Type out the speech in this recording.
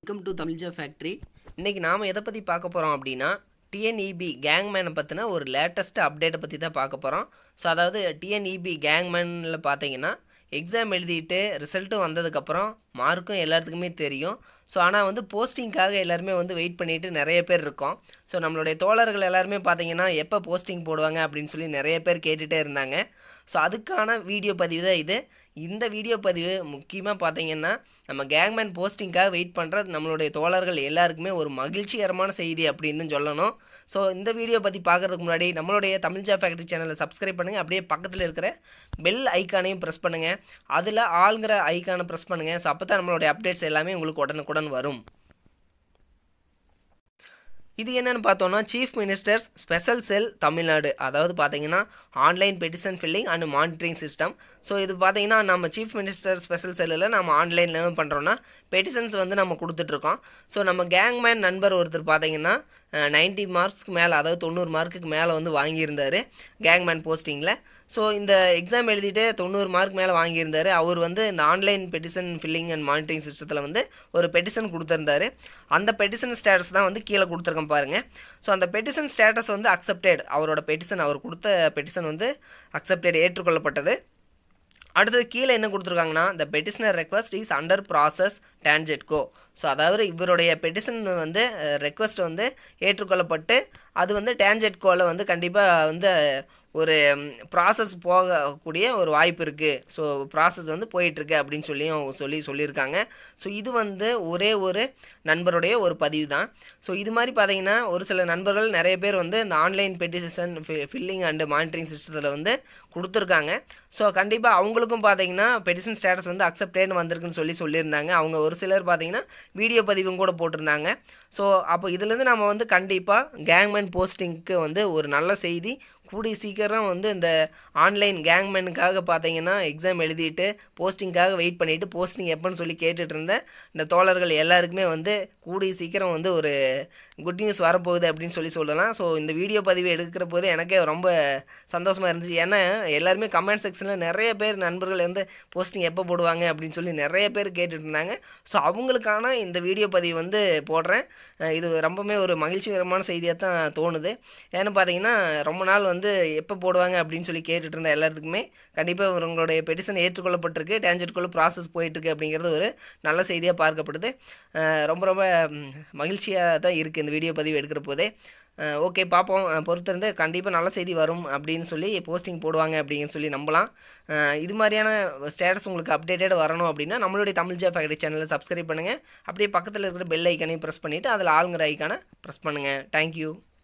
welcome to தமிழ்ஜா factory இன்றைக்கி நாம் எதை பற்றி பார்க்க போகிறோம் அப்படின்னா டிஎன்இபி கேங்மேனை பற்றின ஒரு லேட்டஸ்ட் அப்டேட்டை பற்றி தான் பார்க்க போகிறோம் ஸோ அதாவது டிஎன்இபி கேங்மேனில் பார்த்தீங்கன்னா எக்ஸாம் எழுதிட்டு ரிசல்ட்டும் வந்ததுக்கப்புறம் மார்க்கும் எல்லாத்துக்குமே தெரியும் ஸோ ஆனால் வந்து போஸ்டிங்க்காக எல்லாருமே வந்து வெயிட் பண்ணிட்டு நிறைய பேர் இருக்கோம் ஸோ நம்மளுடைய தோழர்கள் எல்லாருமே பார்த்தீங்கன்னா எப்போ போஸ்டிங் போடுவாங்க அப்படின்னு சொல்லி நிறைய பேர் கேட்டுகிட்டே இருந்தாங்க ஸோ அதுக்கான வீடியோ பதிவு தான் இது இந்த வீடியோ பதிவு முக்கியமாக பார்த்தீங்கன்னா நம்ம கேங்மேன் போஸ்டிங்காக வெயிட் பண்ணுற நம்மளுடைய தோழர்கள் எல்லாருக்குமே ஒரு மகிழ்ச்சிகரமான செய்தி அப்படின்னு சொல்லணும் ஸோ இந்த வீடியோ பற்றி பார்க்குறதுக்கு முன்னாடி நம்மளுடைய தமிழ்ஜா ஃபேக்ட்ரி சேனலை சப்ஸ்கிரைப் பண்ணுங்கள் அப்படியே பக்கத்தில் இருக்கிற பெல் ஐக்கானையும் ப்ரெஸ் பண்ணுங்கள் அதில் ஆளுங்கிற ஐக்கானை ப்ரெஸ் பண்ணுங்கள் ஸோ அப்போ தான் நம்மளுடைய அப்டேட்ஸ் எல்லாமே உங்களுக்கு உடனுக்குடன் வரும் இது என்னன்னு பார்த்தோன்னா chief ministers special cell Tamil Nadu அதாவது பார்த்தீங்கன்னா online petition filling and monitoring system so இது பார்த்தீங்கன்னா நம்ம சீஃப் மினிஸ்டர் ஸ்பெஷல் செல்லில் நம்ம ஆன்லைனில் என்ன பண்ணுறோன்னா பெட்டிஷன்ஸ் வந்து நம்ம கொடுத்துட்ருக்கோம் ஸோ நம்ம கேங்மேன் நண்பர் ஒருத்தர் பார்த்தீங்கன்னா நைன்ட்டி மார்க்ஸ்க்கு மேலே அதாவது தொண்ணூறு மார்க்குக்கு மேலே வந்து வாங்கியிருந்தார் கேங்மேன் போஸ்டிங்கில் ஸோ இந்த எக்ஸாம் எழுதிட்டு தொண்ணூறு மார்க் மேலே வாங்கியிருந்தார் அவர் வந்து இந்த online petition filling and monitoring சிஸ்டத்தில் வந்து ஒரு பெட்டிஷன் கொடுத்துருந்தாரு அந்த பெட்டிஷன் ஸ்டேட்டஸ் தான் வந்து கீழே கொடுத்துருக்கேன் பாருங்கள் ஸோ அந்த பெட்டிஷன் ஸ்டேட்டஸ் வந்து அக்செப்டட் அவரோட பெட்டிஷன் அவர் கொடுத்த பெட்டிஷன் வந்து அக்செப்டட் ஏற்றுக்கொள்ளப்பட்டது அடுத்தது கீழே என்ன கொடுத்துருக்காங்கன்னா the petitioner request is under process TANGEDCO so அதாவது இவருடைய பெட்டிஷன் வந்து ரெக்வஸ்ட் வந்து ஏற்றுக்கொள்ளப்பட்டு அது வந்து டான்ஜெட்கோவில் வந்து கண்டிப்பாக வந்து ஒரு ப்ராசஸ் போகக்கூடிய ஒரு வாய்ப்பு இருக்குது ஸோ ப்ராசஸ் வந்து போயிட்டுருக்கு அப்படின்னு சொல்லியும் சொல்லி சொல்லியிருக்காங்க ஸோ இது வந்து ஒரே ஒரு நண்பருடைய ஒரு பதிவு தான் ஸோ இது மாதிரி பார்த்தீங்கன்னா ஒரு சில நண்பர்கள் நிறைய பேர் வந்து இந்த online petition filling and monitoring சிஸ்டத்தில் வந்து கொடுத்துருக்காங்க ஸோ கண்டிப்பாக அவங்களுக்கும் பார்த்தீங்கன்னா பெட்டிஷன் ஸ்டேட்டஸ் வந்து அக்செப்டேன்னு வந்திருக்குன்னு சொல்லி சொல்லியிருந்தாங்க அவங்க ஒரு சிலர் பார்த்தீங்கன்னா வீடியோ பதிவும் கூட போட்டிருந்தாங்க ஸோ அப்போ இதுலேருந்து நம்ம வந்து கண்டிப்பாக கேங்மேன் போஸ்டிங்க்கு வந்து ஒரு நல்ல செய்தி கூடிய சீக்கிரம் வந்து இந்த ஆன்லைன் கேங்மேனுக்காக பார்த்தீங்கன்னா எக்ஸாம் எழுதிட்டு போஸ்டிங்காக வெயிட் பண்ணிவிட்டு போஸ்டிங் எப்போன்னு சொல்லி கேட்டுட்டு இருந்த இந்த தோழர்கள் எல்லாருக்குமே வந்து கூடிய சீக்கிரம் வந்து ஒரு குட் நியூஸ் வரப்போகுது அப்படின்னு சொல்லி சொல்லலாம் ஸோ இந்த வீடியோ பதிவு எடுக்கிற போது எனக்கே ரொம்ப சந்தோஷமாக இருந்துச்சு ஏன்னா எல்லாருமே கமெண்ட் செக்ஷனில் நிறைய பேர் நண்பர்கள் வந்து போஸ்டிங் எப்போ போடுவாங்க அப்படின்னு சொல்லி நிறைய பேர் கேட்டுட்டு இருந்தாங்க ஸோ அவங்களுக்கான இந்த வீடியோ பதிவு வந்து போடுறேன் இது ரொம்பவுமே ஒரு மகிழ்ச்சிகரமான செய்தியாக தான் தோணுது ஏன்னு பார்த்தீங்கன்னா ரொம்ப நாள் வந்து எப்போ போடுவாங்க அப்படின்னு சொல்லி கேட்டுட்டு இருந்த எல்லாத்துக்குமே கண்டிப்பாக உங்களுடைய பெட்டிஷன் ஏற்றுக்கொள்ளப்பட்டிருக்கு டேஞ்சர்க்குள்ளே ப்ராசஸ் போயிட்டுருக்கு அப்படிங்கிறது ஒரு நல்ல செய்தியாக பார்க்கப்படுது ரொம்ப ரொம்ப மகிழ்ச்சியாக தான் இருக்குது இந்த வீடியோ பதிவு எடுக்கிற போதே ஓகே பார்ப்போம் பொறுத்திருந்து கண்டிப்பாக நல்ல செய்தி வரும் அப்படின்னு சொல்லி போஸ்டிங் போடுவாங்க அப்படின்னு சொல்லி நம்பலாம் இது மாதிரியான ஸ்டேட்டஸ் உங்களுக்கு அப்டேட்டட் வரணும் அப்படின்னா நம்மளுடைய தமிழ் ஜா ஃபேக்டரி சேனலை சப்ஸ்கிரைப் பண்ணுங்கள் அப்படியே பக்கத்தில் இருக்கிற பெல் ஐக்கனையும் ப்ரெஸ் பண்ணிவிட்டு அதில் ஆளுங்கிற ஐக்கானை ப்ரெஸ் பண்ணுங்கள் தேங்க்யூ